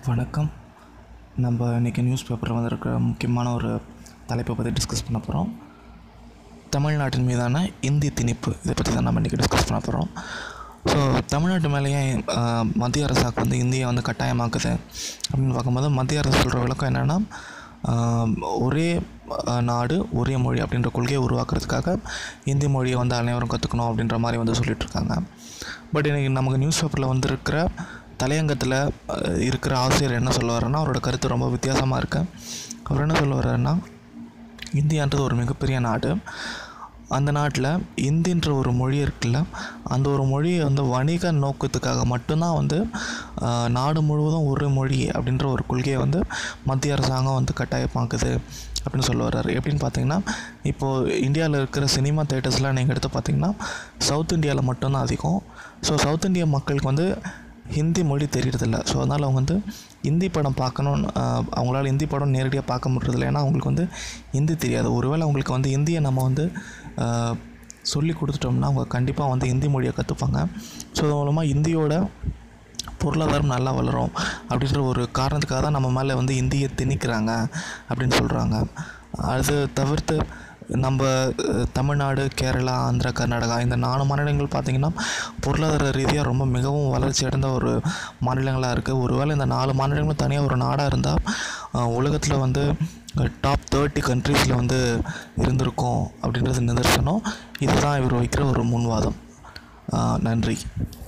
வணக்கம் நம்ம இன்றைக்கி நியூஸ் பேப்பரில் வந்திருக்கிற முக்கியமான ஒரு தலைப்பை பற்றி டிஸ்கஸ் பண்ண போகிறோம் தமிழ்நாட்டின் மீதான இந்தி திணிப்பு இதை பற்றி தான் நம்ம இன்றைக்கி டிஸ்கஸ் பண்ண போகிறோம் ஸோ தமிழ்நாட்டு மேலேயே ஆஹ், மத்திய அரசாக்கு வந்து இந்தியை வந்து கட்டாயமாக்குது அப்படின்னு பார்க்கும்போது மத்திய அரசு சொல்கிற விளக்கம் என்னென்னா ஒரே ஆஹ், நாடு ஒரே மொழி அப்படின்ற கொள்கையை உருவாக்குறதுக்காக இந்தி மொழியை வந்து அனைவரும் கற்றுக்கணும் அப்படின்ற மாதிரி வந்து சொல்லிட்டு இருக்காங்க பட் இன்றைக்கி நமக்கு நியூஸ் பேப்பரில் வந்திருக்கிற தலையங்கத்தில் அஹ், இருக்கிற ஆசிரியர் என்ன சொல்ல வர்றாருன்னா அவரோட கருத்து ரொம்ப வித்தியாசமாக இருக்கு அவர் என்ன சொல்ல வர்றாருன்னா இந்தியான்றது ஒரு மிகப்பெரிய நாடு அந்த நாட்டில் இந்தின்ற ஒரு மொழி இருக்குல்ல அந்த ஒரு மொழியை வந்து வணிக நோக்கத்துக்காக மட்டும்தான் வந்து ஆஹ், நாடு முழுவதும் ஒரு மொழி அப்படின்ற ஒரு கொள்கையை வந்து மத்திய அரசாங்கம் வந்து கட்டாயமாக்குது அப்படின்னு சொல்ல வர்றாரு எப்படின்னு பார்த்தீங்கன்னா இப்போது இந்தியாவில் இருக்கிற சினிமா தேட்டர்ஸ்லாம் நீங்கள் எடுத்து பார்த்தீங்கன்னா சவுத் இந்தியாவில் மட்டும்தான் அதிகம் ஸோ சவுத் இந்தியா மக்களுக்கு வந்து ஹிந்தி மொழி தெரியறதில்ல ஸோ அதனால் அவங்க வந்து ஹிந்தி படம் பார்க்கணுன்னு ஆஹ், அவங்களால ஹிந்தி படம் நேரடியாக பார்க்க முடியறதில்ல ஏன்னா அவங்களுக்கு வந்து ஹிந்தி தெரியாது ஒருவேளை அவங்களுக்கு வந்து ஹிந்தியை நம்ம வந்து ஆஹ், சொல்லி கொடுத்துட்டோம்னா அவங்க கண்டிப்பாக வந்து ஹிந்தி மொழியை கற்றுப்பாங்க ஸோ அது மூலமாக ஹிந்தியோட பொருளாதாரம் நல்லா வளரும் அப்படின்ற ஒரு காரணத்துக்காக தான் நம்ம மேலே வந்து இந்தியை திணிக்கிறாங்க அப்படின்னு சொல்கிறாங்க அது தவிர்த்து நம்ம அஹ், தமிழ்நாடு கேரளா ஆந்திரா கர்நாடகா இந்த நாலு மாநிலங்கள் பார்த்திங்கன்னா பொருளாதார ரீதியாக ரொம்ப மிகவும் வளர்ச்சி அடைந்த ஒரு மாநிலங்களாக இருக்குது ஒருவேளை இந்த நாலு மாநிலங்களும் தனியாக ஒரு நாடாக இருந்தால் உலகத்தில் வந்து டாப் தேர்ட்டி கண்ட்ரீஸில் வந்து இருந்திருக்கும் அப்படின்றது நிதர்சனம் இதுதான் இவர் வைக்கிற ஒரு முன்வாதம் அஹ், நன்றி